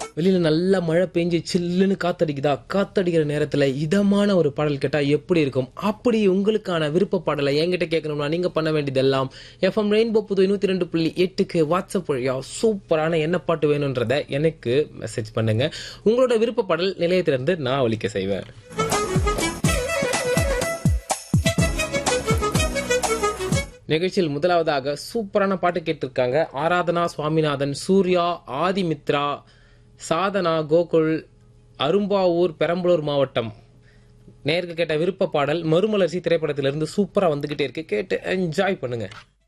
வெளியில நல்லா மழை பெஞ்சு சில்லுன்னு காத்தடிக்குதா காத்தடிக்கிற நேரத்துல இதமான ஒரு பாடல் கேட்டா எப்படி இருக்கும் அப்படி உங்களுக்கான விருப்ப பாடலை என்கிட்ட கேட்கணும்னா நீங்க பண்ண வேண்டியதெல்லாம் எஃப்எம் ரெயின்போ புது நூத்தி ரெண்டு புள்ளி எட்டுக்கு வாட்ஸ்அப் வழியா சூப்பரான என்ன பாட்டு வேணும்ன்றத எனக்கு மெசேஜ் பண்ணுங்க உங்களோட விருப்ப பாடல் நிலையத்திலிருந்து நான் ஒலிக்க செய்வேன் நிகழ்ச்சியில் முதலாவதாக சூப்பரான பாட்டு கேட்டிருக்காங்க ஆராதனா சுவாமிநாதன் சூர்யா ஆதிமித்ரா சாதனா கோகுல் அரும்பாவூர் பெரம்பலூர் மாவட்டம் நேருக்கு கேட்ட விருப்ப பாடல் மறுமலர்ச்சி திரைப்படத்திலிருந்து சூப்பரா வந்துகிட்டே இருக்கு கேட்டு என்ஜாய் பண்ணுங்க